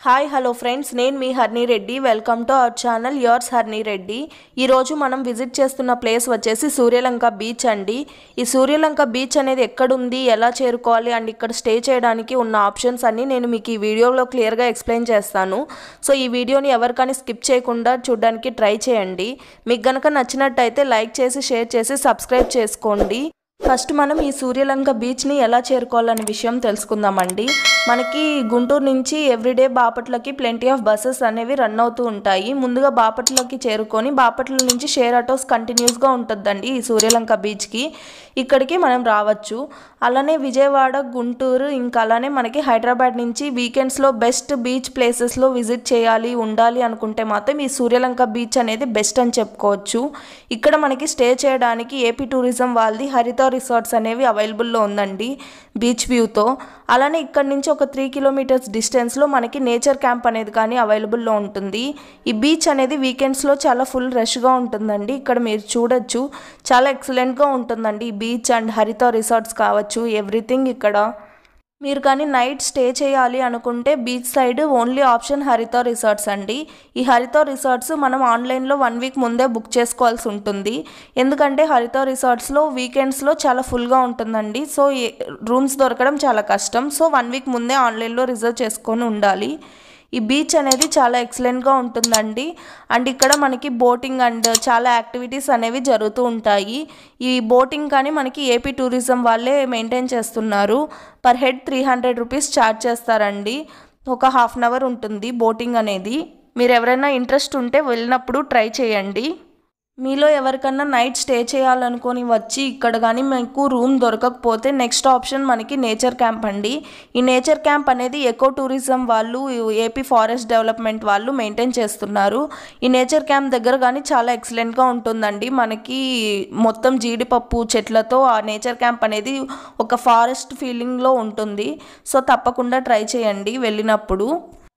hi hello friends నేను మీ Harni Reddy welcome to our channel yours Harni Reddy ఈరోజు మనం విజిట్ చేస్తున్న ప్లేస్ వచ్చేసి సూర్యలంక బీచ్ అండి ఈ సూర్యలంక బీచ్ అనేది ఎక్కడుంది ఎలా చేరుకోవాలి అండ్ ఇక్కడ స్టే చేయడానికి ఉన్న ఆప్షన్స్ అన్ని నేను మీకు ఈ వీడియోలో క్లియర్గా ఎక్స్ప్లెయిన్ చేస్తాను సో ఈ వీడియోని ఎవరికైనా స్కిప్ చేయకుండా చూడడానికి ట్రై చేయండి మీకు గనక నచ్చినట్టయితే లైక్ చేసి షేర్ చేసి సబ్స్క్రైబ్ చేసుకోండి ఫస్ట్ మనం ఈ సూర్యలంక బీచ్ని ఎలా చేరుకోవాలనే విషయం తెలుసుకుందామండి మనకి గుంటూరు నుంచి ఎవ్రీడే బాపట్లకి ప్లెంటీ ఆఫ్ బస్సెస్ అనేవి రన్ అవుతూ ఉంటాయి ముందుగా బాపట్లకి చేరుకొని బాపట్ల నుంచి షేర్ ఆటోస్ కంటిన్యూస్గా ఉంటుందండి ఈ సూర్యలంక బీచ్కి ఇక్కడికి మనం రావచ్చు అలానే విజయవాడ గుంటూరు ఇంకా అలానే మనకి హైదరాబాద్ నుంచి వీకెండ్స్లో బెస్ట్ బీచ్ ప్లేసెస్లో విజిట్ చేయాలి ఉండాలి అనుకుంటే మాత్రం ఈ సూర్యలంక బీచ్ అనేది బెస్ట్ అని చెప్పుకోవచ్చు ఇక్కడ మనకి స్టే చేయడానికి ఏపీ టూరిజం వాళ్ళది హరిత రిసార్ట్స్ అనేవి అవైలబుల్లో ఉందండి బీచ్ వ్యూతో అలానే ఇక్కడ నుంచి ఒక త్రీ కిలోమీటర్స్ డిస్టెన్స్లో మనకి నేచర్ క్యాంప్ అనేది కానీ అవైలబుల్లో ఉంటుంది ఈ బీచ్ అనేది వీకెండ్స్లో చాలా ఫుల్ రష్గా ఉంటుందండి ఇక్కడ మీరు చూడొచ్చు చాలా ఎక్సలెంట్గా ఉంటుందండి ఈ బీచ్ అండ్ హరిత రిసార్ట్స్ కావచ్చు ఎవ్రీథింగ్ ఇక్కడ మీరు కానీ నైట్ స్టే చేయాలి అనుకుంటే beach side only option Haritha resorts అండి ఈ హరిత రిసార్ట్స్ మనం ఆన్లైన్లో వన్ వీక్ ముందే బుక్ చేసుకోవాల్సి ఉంటుంది ఎందుకంటే హరిత రిసార్ట్స్లో వీకెండ్స్లో చాలా ఫుల్గా ఉంటుందండి సో రూమ్స్ దొరకడం చాలా కష్టం సో వన్ వీక్ ముందే ఆన్లైన్లో రిజర్వ్ చేసుకొని ఉండాలి ఈ బీచ్ అనేది చాలా ఎక్సలెంట్గా ఉంటుందండి అండ్ ఇక్కడ మనకి బోటింగ్ అండ్ చాలా యాక్టివిటీస్ అనేవి జరుగుతూ ఉంటాయి ఈ బోటింగ్ కానీ మనకి ఏపీ టూరిజం వాళ్ళే మెయింటైన్ చేస్తున్నారు per head three hundred rupees charge చేస్తారండి ఒక హాఫ్ అన్ అవర్ ఉంటుంది బోటింగ్ అనేది మీరు ఎవరైనా ఇంట్రెస్ట్ ఉంటే వెళ్ళినప్పుడు ట్రై చేయండి మీలో ఎవరికన్నా నైట్ స్టే చేయాలనుకొని వచ్చి ఇక్కడ కానీ మీకు రూమ్ దొరకకపోతే నెక్స్ట్ ఆప్షన్ మనకి నేచర్ క్యాంప్ అండి ఈ నేచర్ క్యాంప్ అనేది ఎకో టూరిజం వాళ్ళు ఏపీ ఫారెస్ట్ డెవలప్మెంట్ వాళ్ళు మెయింటైన్ చేస్తున్నారు ఈ నేచర్ క్యాంప్ దగ్గర కానీ చాలా ఎక్సలెంట్గా ఉంటుందండి మనకి మొత్తం జీడిపప్పు చెట్లతో ఆ నేచర్ క్యాంప్ అనేది ఒక ఫారెస్ట్ ఫీలింగ్లో ఉంటుంది సో తప్పకుండా ట్రై చేయండి వెళ్ళినప్పుడు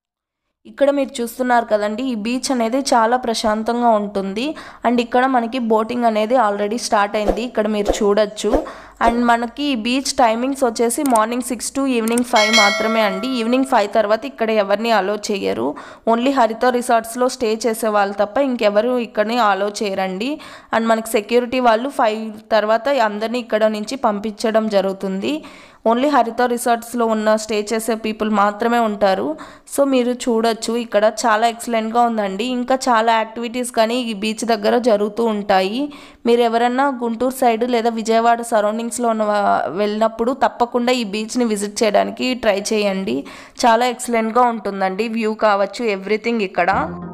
ఇక్కడ మీరు చూస్తున్నారు కదండి ఈ బీచ్ అనేది చాలా ప్రశాంతంగా ఉంటుంది అండ్ ఇక్కడ మనకి బోటింగ్ అనేది ఆల్రెడీ స్టార్ట్ అయింది ఇక్కడ మీరు చూడొచ్చు అండ్ మనకి ఈ బీచ్ టైమింగ్స్ వచ్చేసి morning six to evening five మాత్రమే అండి ఈవినింగ్ ఫైవ్ తర్వాత ఇక్కడ ఎవరిని అలో చేయరు ఓన్లీ హరిత రిసార్ట్స్లో స్టే చేసే వాళ్ళు తప్ప ఇంకెవరు ఇక్కడని అలో చేయరండి అండ్ మనకి సెక్యూరిటీ వాళ్ళు ఫైవ్ తర్వాత అందరినీ ఇక్కడ నుంచి పంపించడం జరుగుతుంది ఓన్లీ హరిత రిసార్ట్స్లో ఉన్న స్టే చేసే పీపుల్ మాత్రమే ఉంటారు సో మీరు చూడొచ్చు ఇక్కడ చాలా ఎక్సలెంట్గా ఉందండి ఇంకా చాలా యాక్టివిటీస్ కానీ ఈ బీచ్ దగ్గర జరుగుతూ ఉంటాయి మీరు ఎవరన్నా గుంటూరు సైడ్ లేదా విజయవాడ సరౌండింగ్స్లో ఉన్న వెళ్ళినప్పుడు తప్పకుండా ఈ బీచ్ని విజిట్ చేయడానికి ట్రై చేయండి చాలా ఎక్సలెంట్గా ఉంటుందండి వ్యూ కావచ్చు ఎవ్రీథింగ్ ఇక్కడ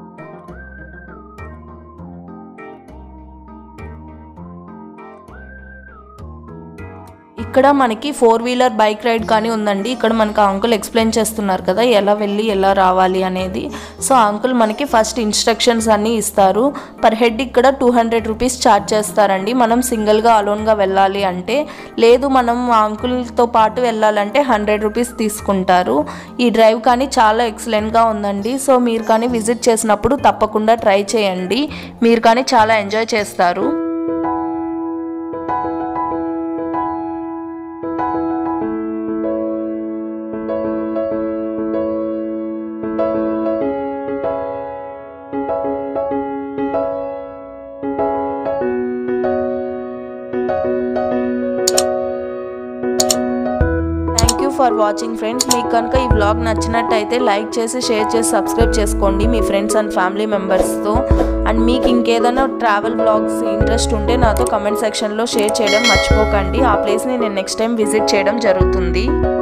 ఇక్కడ మనకి ఫోర్ వీలర్ బైక్ రైడ్ కానీ ఉందండి ఇక్కడ మనకి ఆ అంకుల్ ఎక్స్ప్లెయిన్ చేస్తున్నారు కదా ఎలా వెళ్ళి ఎలా రావాలి అనేది సో ఆ అంకుల్ మనకి ఫస్ట్ ఇన్స్ట్రక్షన్స్ అన్నీ ఇస్తారు పర్ హెడ్ ఇక్కడ టూ హండ్రెడ్ రూపీస్ ఛార్జ్ చేస్తారండి మనం సింగిల్గా అలోన్గా వెళ్ళాలి అంటే లేదు మనం ఆ అంకుల్తో పాటు వెళ్ళాలంటే హండ్రెడ్ రూపీస్ తీసుకుంటారు ఈ డ్రైవ్ కానీ చాలా ఎక్సలెంట్గా ఉందండి సో మీరు కానీ విజిట్ చేసినప్పుడు తప్పకుండా ట్రై చేయండి మీరు కానీ చాలా ఎంజాయ్ చేస్తారు thank you for watching friends మీకు కనుక ఈ వ్లాగ్ నచ్చినట్టయితే లైక్ చేసి షేర్ చేసి సబ్స్క్రైబ్ చేసుకోండి మీ ఫ్రెండ్స్ అండ్ ఫ్యామిలీ మెంబర్స్తో అండ్ మీకు ఇంకేదైనా ట్రావెల్ వ్లాగ్స్ ఇంట్రెస్ట్ ఉంటే నాతో కమెంట్ సెక్షన్లో షేర్ చేయడం మర్చిపోకండి ఆ ప్లేస్ని నేను నెక్స్ట్ టైం విజిట్ చేయడం జరుగుతుంది